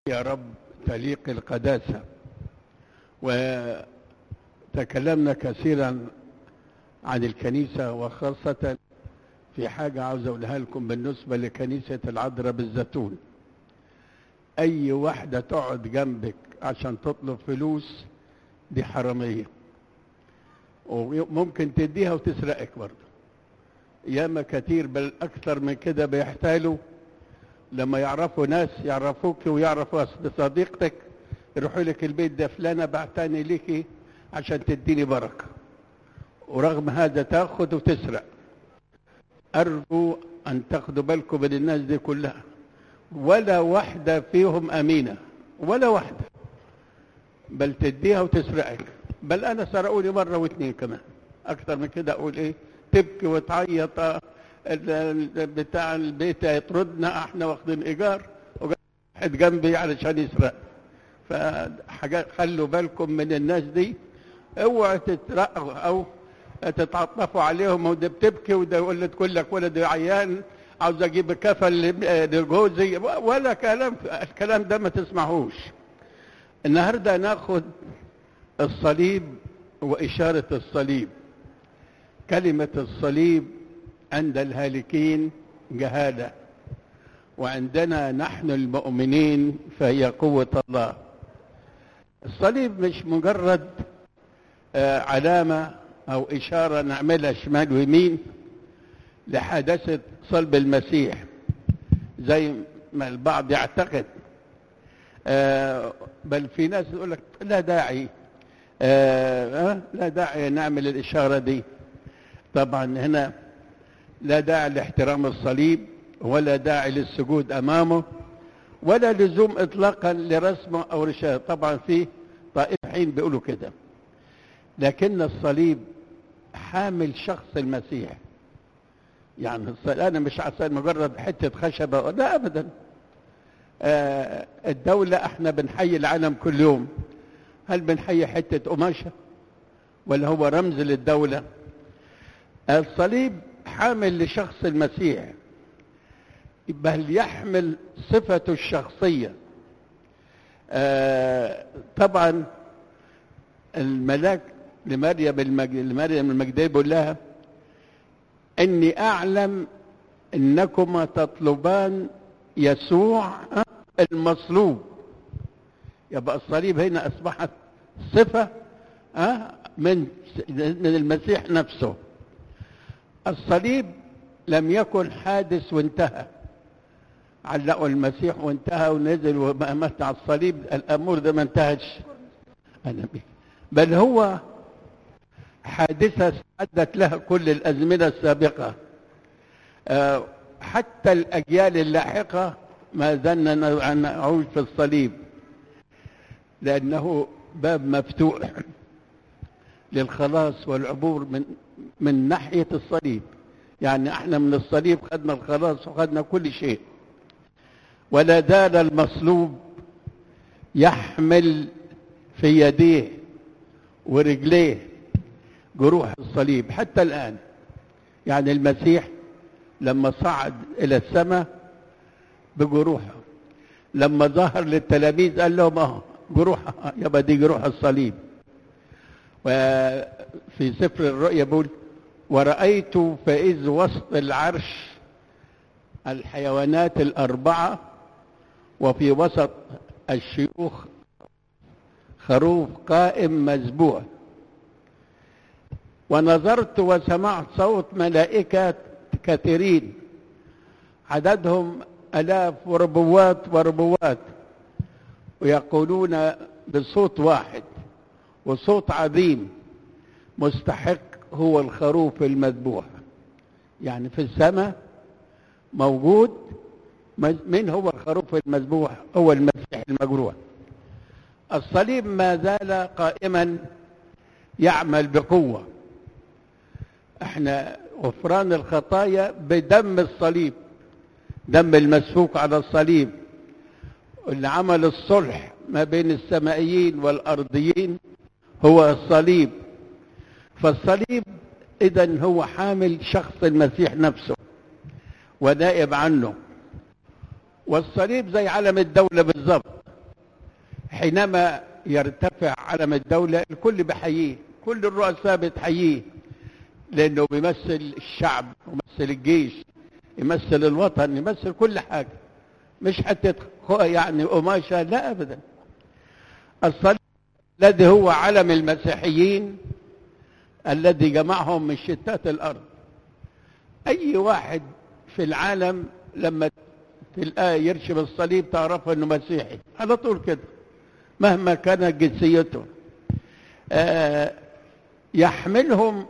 يا رب تليق القداسة وتكلمنا كثيرا عن الكنيسة وخاصة في حاجة عاوز أقولها لكم بالنسبة لكنيسة العذراء بالزيتون أي واحدة تقعد جنبك عشان تطلب فلوس دي حرامية وممكن تديها وتسرقك برضه ياما كتير بل أكثر من كده بيحتالوا لما يعرفوا ناس يعرفوك ويعرفوا صديقتك يروحوا لك البيت ده فلانة بعتني ليكي عشان تديني بركة ورغم هذا تاخد وتسرق أرجو أن تاخدوا بالكم من الناس دي كلها ولا واحدة فيهم أمينة ولا واحدة بل تديها وتسرقك بل أنا سرقوني مرة واثنين كمان أكثر من كده أقول إيه تبكي وتعيط بتاع البيت يطردنا احنا واخدين ايجار واحد جنبي علشان يسرق فحاجات خلوا بالكم من الناس دي اوعوا تترقوا او تتعطفوا عليهم وده بتبكي وده يقول لك كل لك ولد عيان عاوز اجيب كفل لجوزي ولا كلام الكلام ده ما تسمعوش النهارده ناخد الصليب واشاره الصليب كلمه الصليب عند الهالكين جهاله وعندنا نحن المؤمنين فهي قوه الله الصليب مش مجرد علامه او اشاره نعملها شمال ويمين لحادثه صلب المسيح زي ما البعض يعتقد بل في ناس يقول لك لا داعي لا داعي نعمل الاشاره دي طبعا هنا لا داعي لاحترام الصليب ولا داعي للسجود امامه ولا لزوم اطلاقا لرسمه او رشاده طبعا في طائفين بيقولوا كده لكن الصليب حامل شخص المسيح يعني انا مش عشان مجرد حته خشبه لا ابدا آه الدوله احنا بنحيي العالم كل يوم هل بنحيي حته قماشه ولا هو رمز للدوله الصليب حامل لشخص المسيح بل يحمل صفته الشخصية آه طبعا الملاك لمريم المجد لمريم المجدية بيقول لها إني أعلم إنكما تطلبان يسوع المصلوب يبقى الصليب هنا أصبحت صفة آه من من المسيح نفسه الصليب لم يكن حادث وانتهى علقوا المسيح وانتهى ونزل ومات على الصليب الامور ده ما انتهتش بل هو حادثة عدت لها كل الأزمنة السابقة حتى الأجيال اللاحقة ما زلنا نعود في الصليب لأنه باب مفتوح للخلاص والعبور من من ناحية الصليب يعني احنا من الصليب خدنا الخلاص وخدنا كل شيء ولا زال المصلوب يحمل في يديه ورجليه جروح الصليب حتى الآن يعني المسيح لما صعد إلى السماء بجروحه لما ظهر للتلاميذ قال لهم اه جروح يبقى دي جروح الصليب وفي سفر الرؤيا بيقول ورأيت فإذ وسط العرش الحيوانات الأربعة وفي وسط الشيوخ خروف قائم مذبوح ونظرت وسمعت صوت ملائكة كثيرين عددهم ألاف وربوات وربوات ويقولون بصوت واحد وصوت عظيم مستحق هو الخروف المذبوح يعني في السماء موجود من هو الخروف المذبوح هو المسيح المجروح الصليب ما زال قائما يعمل بقوة احنا غفران الخطايا بدم الصليب دم المسفوك على الصليب اللي عمل الصلح ما بين السمائيين والأرضيين هو الصليب فالصليب إذا هو حامل شخص المسيح نفسه ونائب عنه والصليب زي علم الدولة بالظبط حينما يرتفع علم الدولة الكل بيحييه كل الرؤساء بتحييه لأنه بيمثل الشعب ويمثل الجيش يمثل الوطن يمثل كل حاجة مش حتى يعني قماشة لا أبدا الصليب الذي هو علم المسيحيين الذي جمعهم من شتات الأرض أي واحد في العالم لما تلقاه يرشم الصليب تعرف أنه مسيحي على طول كده مهما كانت جنسيته آه يحملهم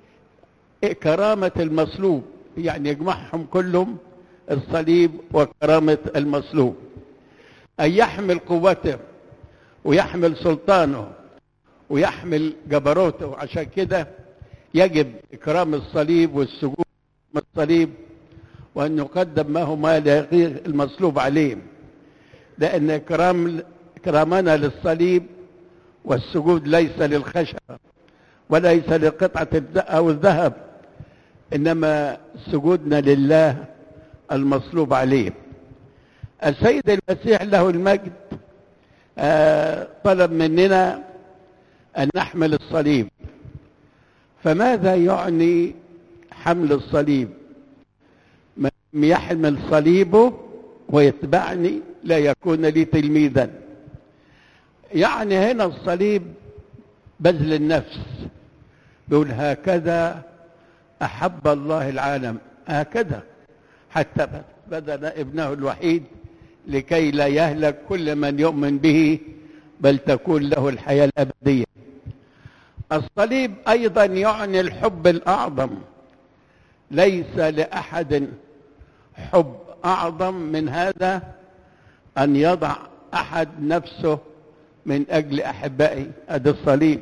كرامة المصلوب يعني يجمعهم كلهم الصليب وكرامة المصلوب أن يحمل قوته ويحمل سلطانه ويحمل جبروته عشان كده يجب إكرام الصليب والسجود الصليب وأن يقدم ما هو ما يغير المصلوب عليه لأن إكرام إكرامنا للصليب والسجود ليس للخشبة وليس لقطعة أو الذهب إنما سجودنا لله المصلوب عليه السيد المسيح له المجد آه طلب مننا أن نحمل الصليب فماذا يعني حمل الصليب من يحمل صليبه ويتبعني لا يكون لي تلميذا يعني هنا الصليب بذل النفس بيقول هكذا أحب الله العالم هكذا حتى بذل ابنه الوحيد لكي لا يهلك كل من يؤمن به بل تكون له الحياة الأبدية الصليب أيضا يعني الحب الأعظم ليس لأحد حب أعظم من هذا أن يضع أحد نفسه من أجل أحبائي هذا الصليب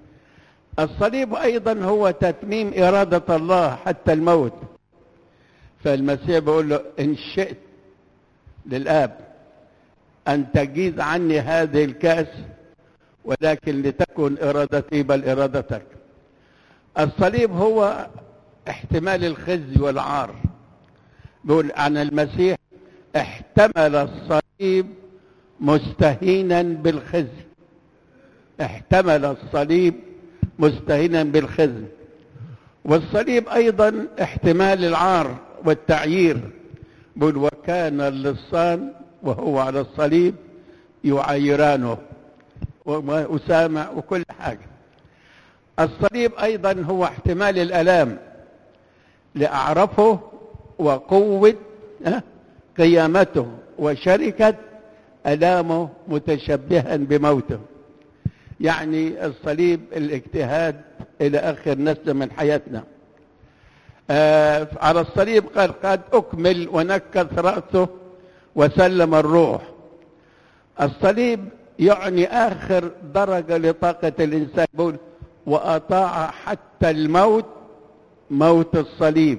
الصليب أيضا هو تتميم إرادة الله حتى الموت فالمسيح بيقول له إن شئت للآب أن تجيز عني هذه الكأس ولكن لتكن إرادتي بل إرادتك الصليب هو احتمال الخزي والعار بيقول عن المسيح احتمل الصليب مستهينا بالخزي احتمل الصليب مستهينا بالخزي والصليب ايضا احتمال العار والتعيير بل وكان اللصان وهو على الصليب يعيرانه وأسامة وكل حاجة الصليب أيضا هو احتمال الألام لأعرفه وقوة قيامته وشركة ألامه متشبها بموته يعني الصليب الاجتهاد إلى آخر نسل من حياتنا آه على الصليب قال قد أكمل ونكث رأسه وسلم الروح الصليب يعني آخر درجة لطاقة الإنسان بقول وأطاع حتى الموت موت الصليب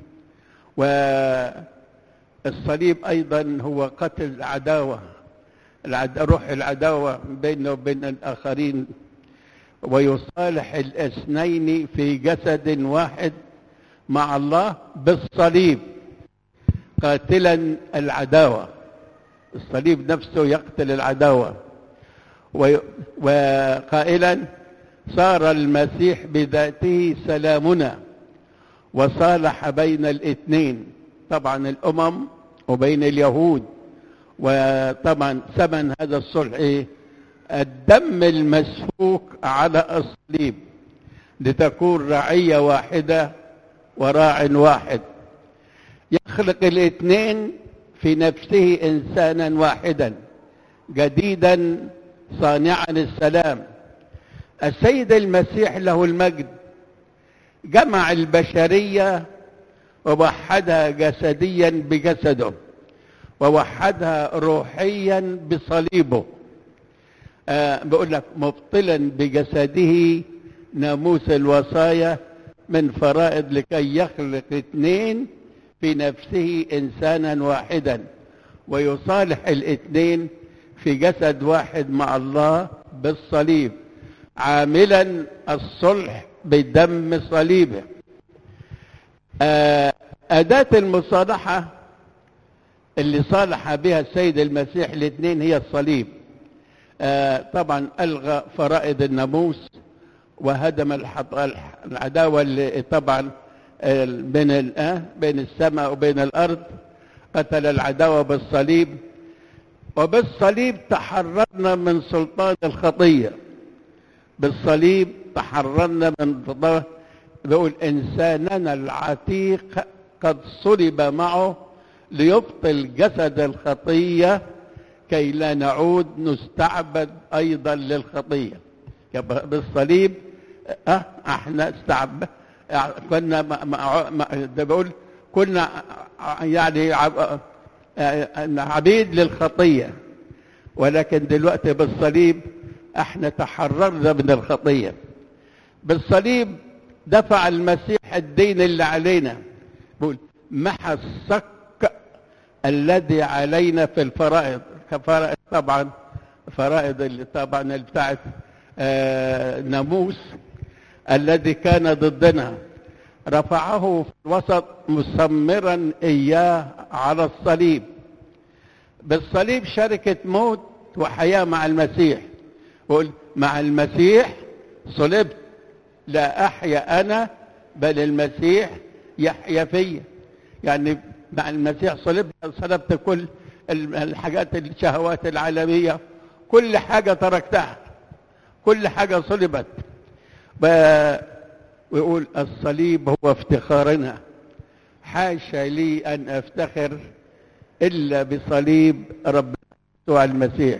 والصليب أيضا هو قتل العداوة العد... روح العداوة بينه وبين الآخرين ويصالح الاثنين في جسد واحد مع الله بالصليب قاتلا العداوة الصليب نفسه يقتل العداوة و... وقائلا صار المسيح بذاته سلامنا وصالح بين الاثنين طبعا الأمم وبين اليهود وطبعا ثمن هذا الصلح ايه الدم المسفوك على الصليب لتكون رعية واحدة وراع واحد يخلق الاثنين في نفسه انسانا واحدا جديدا صانعا السلام السيد المسيح له المجد جمع البشريه ووحدها جسديا بجسده ووحدها روحيا بصليبه آه بيقول لك مبطلا بجسده ناموس الوصايا من فرائض لكي يخلق اثنين في نفسه انسانا واحدا ويصالح الاثنين في جسد واحد مع الله بالصليب عاملا الصلح بدم صليبه آه أداة المصالحة اللي صالح بها السيد المسيح الاثنين هي الصليب آه طبعا ألغى فرائض الناموس وهدم الحط- العداوة اللي طبعا آه، بين ال- آه، بين السماء وبين الأرض قتل العداوة بالصليب وبالصليب تحررنا من سلطان الخطية بالصليب تحررنا من فضاء بيقول إنساننا العتيق قد صلب معه ليبطل جسد الخطية كي لا نعود نستعبد أيضا للخطية يبقى بالصليب أه احنا استعبد كنا مع- مع- مع- ده بقول كنا يعني عب- عبيد للخطية ولكن دلوقتي بالصليب احنا تحررنا من الخطية بالصليب دفع المسيح الدين اللي علينا بقول محى الصك الذي علينا في الفرائض كفرائض طبعا فرائض اللي طبعا اللي بتاعت آه ناموس الذي كان ضدنا رفعه في الوسط مسمرا اياه على الصليب بالصليب شركة موت وحياة مع المسيح وقل مع المسيح صلبت لا أحيا أنا بل المسيح يحيا فيا يعني مع المسيح صلبت صلبت كل الحاجات الشهوات العالمية كل حاجة تركتها كل حاجة صلبت ب- ويقول الصليب هو افتخارنا حاشا لي أن أفتخر إلا بصليب ربنا يسوع المسيح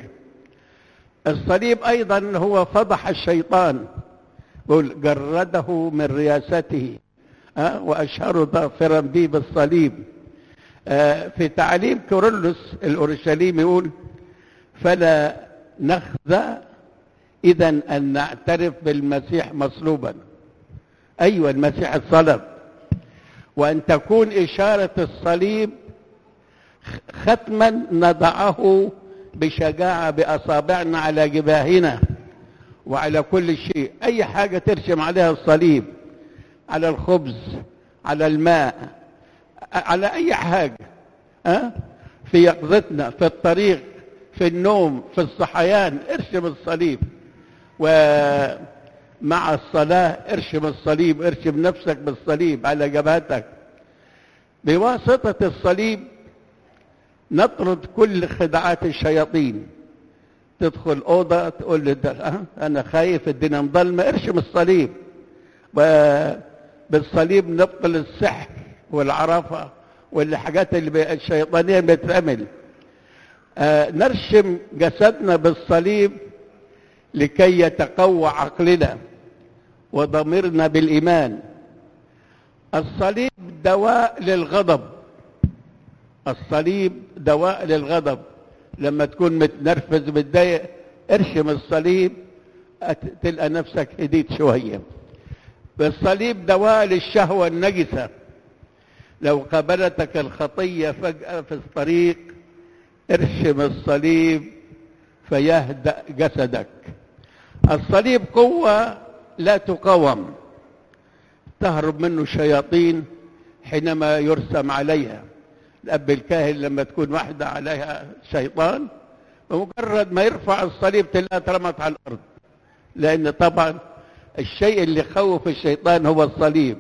الصليب أيضا هو فضح الشيطان يقول جرده من رياسته أه؟ وأشهره ظافرا به بالصليب آه، في تعليم كورولوس الأورشليم يقول فلا نخزى إذا أن نعترف بالمسيح مصلوبا أيوة المسيح الصلب وأن تكون إشارة الصليب ختما نضعه بشجاعة بأصابعنا على جباهنا وعلى كل شيء أي حاجة ترسم عليها الصليب على الخبز على الماء على أي حاجة أه؟ في يقظتنا في الطريق في النوم في الصحيان ارسم الصليب ومع الصلاة ارسم الصليب ارسم نفسك بالصليب على جبهتك بواسطة الصليب نطرد كل خدعات الشياطين تدخل أوضة تقول لي ده أه؟ أنا خايف الدنيا مظلمة ارسم الصليب وبالصليب نبطل السحر والعرفة والحاجات اللي الشيطانية بتعمل آه نرسم جسدنا بالصليب لكي يتقوى عقلنا وضميرنا بالإيمان الصليب دواء للغضب الصليب دواء للغضب لما تكون متنرفز متضايق ارسم الصليب تلقى نفسك هديت شوية الصليب دواء للشهوة النجسة لو قابلتك الخطية فجأة في الطريق ارسم الصليب فيهدأ جسدك الصليب قوة لا تقاوم تهرب منه الشياطين حينما يرسم عليها الأب الكاهن لما تكون واحدة عليها شيطان بمجرد ما يرفع الصليب تلاقيها اترمت على الأرض لأن طبعا الشيء اللي خوف الشيطان هو الصليب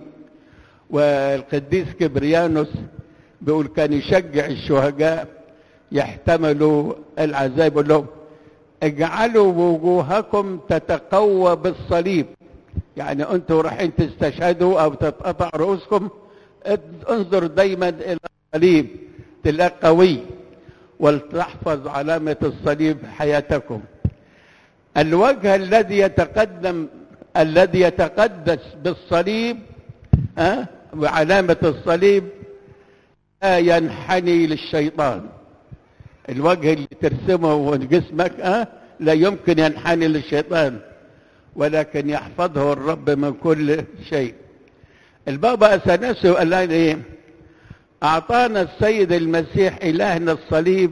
والقديس كبريانوس بيقول كان يشجع الشهداء يحتملوا العذاب يقول لهم اجعلوا وجوهكم تتقوى بالصليب يعني انتوا رايحين تستشهدوا او تتقطع رؤوسكم انظر دايما الى الصليب تلاقيه قوي ولتحفظ علامة الصليب حياتكم الوجه الذي يتقدم الذي يتقدس بالصليب ها وعلامة الصليب لا ينحني للشيطان الوجه اللي ترسمه في جسمك ها لا يمكن ينحني للشيطان ولكن يحفظه الرب من كل شيء البابا اثناسيو قال لنا ايه اعطانا السيد المسيح الهنا الصليب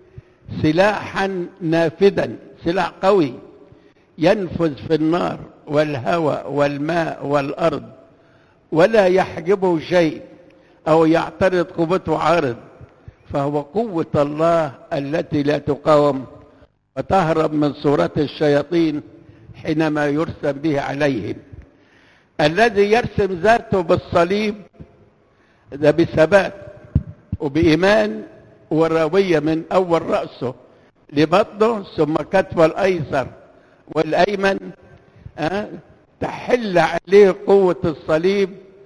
سلاحا نافذا سلاح قوي ينفذ في النار والهواء والماء والارض ولا يحجبه شيء او يعترض قوته عارض فهو قوه الله التي لا تقاوم وتهرب من صورة الشياطين حينما يرسم به عليهم الذي يرسم ذاته بالصليب ده بثبات وبإيمان وروية من أول رأسه لبطنه ثم كتفه الأيسر والأيمن أه؟ تحل عليه قوة الصليب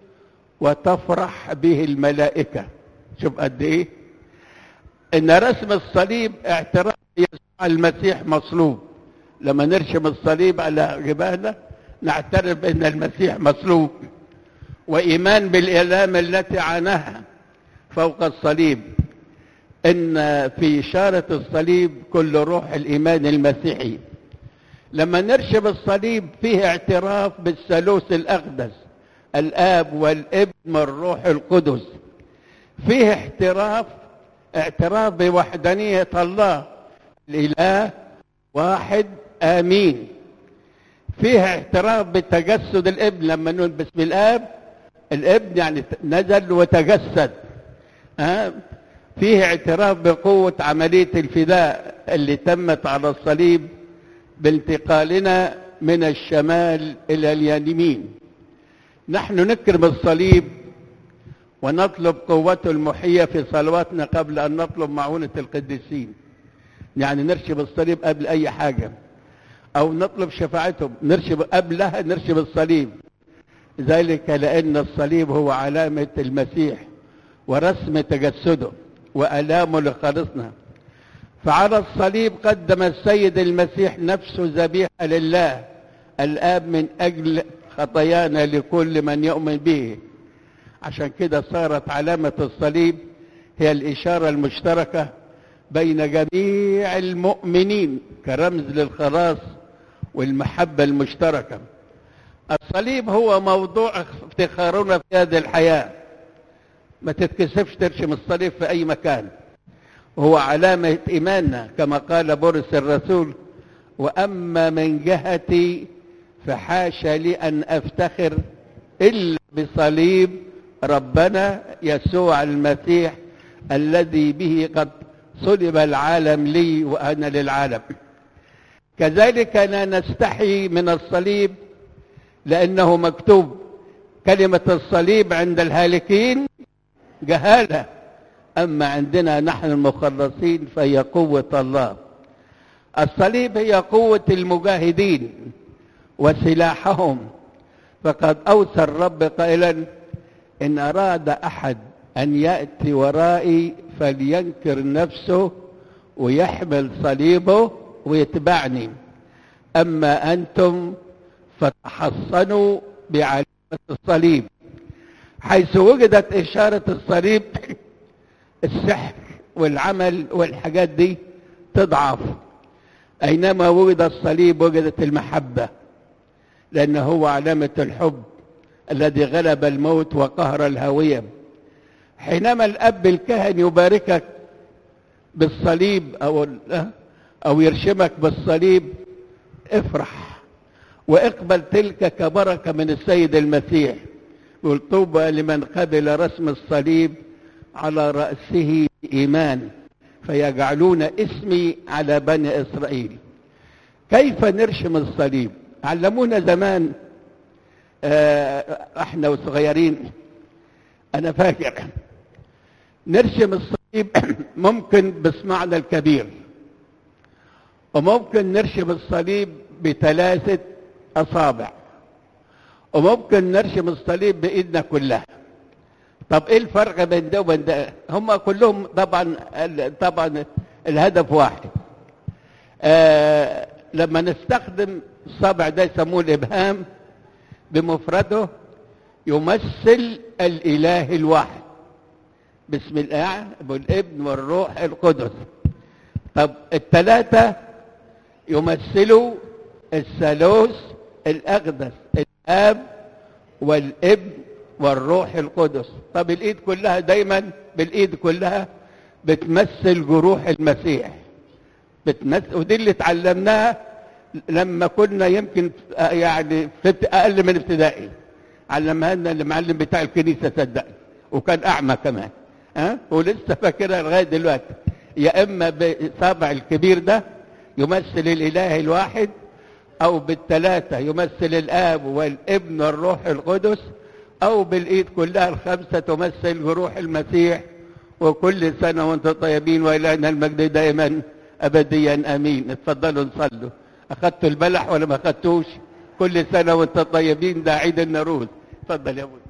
وتفرح به الملائكة شوف قد إيه إن رسم الصليب اعتراف يسوع المسيح مصلوب لما نرسم الصليب على جبهنا نعترف بأن المسيح مصلوب وإيمان بالآلام التي عاناها فوق الصليب إن في إشارة الصليب كل روح الإيمان المسيحي لما نرشم الصليب فيه اعتراف بالثالوث الأقدس الآب والابن والروح القدس فيه اعتراف اعتراف بوحدانية الله الإله واحد آمين فيه اعتراف بتجسد الابن لما نقول باسم الآب الابن يعني نزل وتجسد ها فيه اعتراف بقوة عملية الفداء اللي تمت على الصليب بانتقالنا من الشمال إلى اليمين نحن نكرم الصليب ونطلب قوته المحية في صلواتنا قبل أن نطلب معونة القديسين يعني نرشب الصليب قبل أي حاجة أو نطلب شفاعتهم نرشب قبلها نرشب الصليب ذلك لأن الصليب هو علامة المسيح ورسم تجسده وألامه لخالصنا فعلى الصليب قدم السيد المسيح نفسه ذبيحة لله الآب من أجل خطايانا لكل من يؤمن به عشان كده صارت علامة الصليب هي الإشارة المشتركة بين جميع المؤمنين كرمز للخلاص والمحبة المشتركة الصليب هو موضوع افتخارنا في هذه الحياة ما تتكسفش ترشم الصليب في أي مكان وهو علامة إيماننا كما قال بولس الرسول وأما من جهتي فحاشا لي أن أفتخر إلا بصليب ربنا يسوع المسيح الذي به قد صلب العالم لي وأنا للعالم كذلك لا نستحي من الصليب لأنه مكتوب كلمة الصليب عند الهالكين جهالة أما عندنا نحن المخلصين فهي قوة الله الصليب هي قوة المجاهدين وسلاحهم فقد أوصى الرب قائلا إن أراد أحد أن يأتي ورائي فلينكر نفسه ويحمل صليبه ويتبعني أما أنتم فتحصنوا بعلامة الصليب حيث وجدت إشارة الصليب السحر والعمل والحاجات دي تضعف أينما وجد الصليب وجدت المحبة لأنه هو علامة الحب الذي غلب الموت وقهر الهوية حينما الأب الكهن يباركك بالصليب أو أو يرشمك بالصليب افرح واقبل تلك كبركة من السيد المسيح يقول طوبى لمن قبل رسم الصليب على رأسه إيمان فيجعلون اسمي على بني إسرائيل كيف نرشم الصليب علمونا زمان احنا وصغيرين انا فاكر نرسم الصليب ممكن بصمعنا الكبير وممكن نرسم الصليب بثلاثة أصابع وممكن نرسم الصليب بإيدنا كلها طب ايه الفرق بين ده وبين ده هم كلهم طبعا طبعا الهدف واحد آه لما نستخدم الصابع ده يسموه الابهام بمفرده يمثل الاله الواحد بسم الله والابن والروح القدس طب الثلاثه يمثلوا الثالوث الاقدس الاب والابن والروح القدس طب الايد كلها دايما بالايد كلها بتمثل جروح المسيح بتمثل ودي اللي اتعلمناها لما كنا يمكن يعني في اقل من ابتدائي علمها لنا المعلم بتاع الكنيسه صدقني وكان اعمى كمان ها أه؟ ولسه فاكرها لغايه دلوقتي يا اما بصابع الكبير ده يمثل الاله الواحد او بالثلاثه يمثل الاب والابن والروح القدس او بالايد كلها الخمسه تمثل جروح المسيح وكل سنه وانتم طيبين والهنا المجد دائما ابديا امين اتفضلوا نصلوا اخذتوا البلح ولا ما اخذتوش كل سنه وانتم طيبين ده عيد النوروز اتفضل يا ابو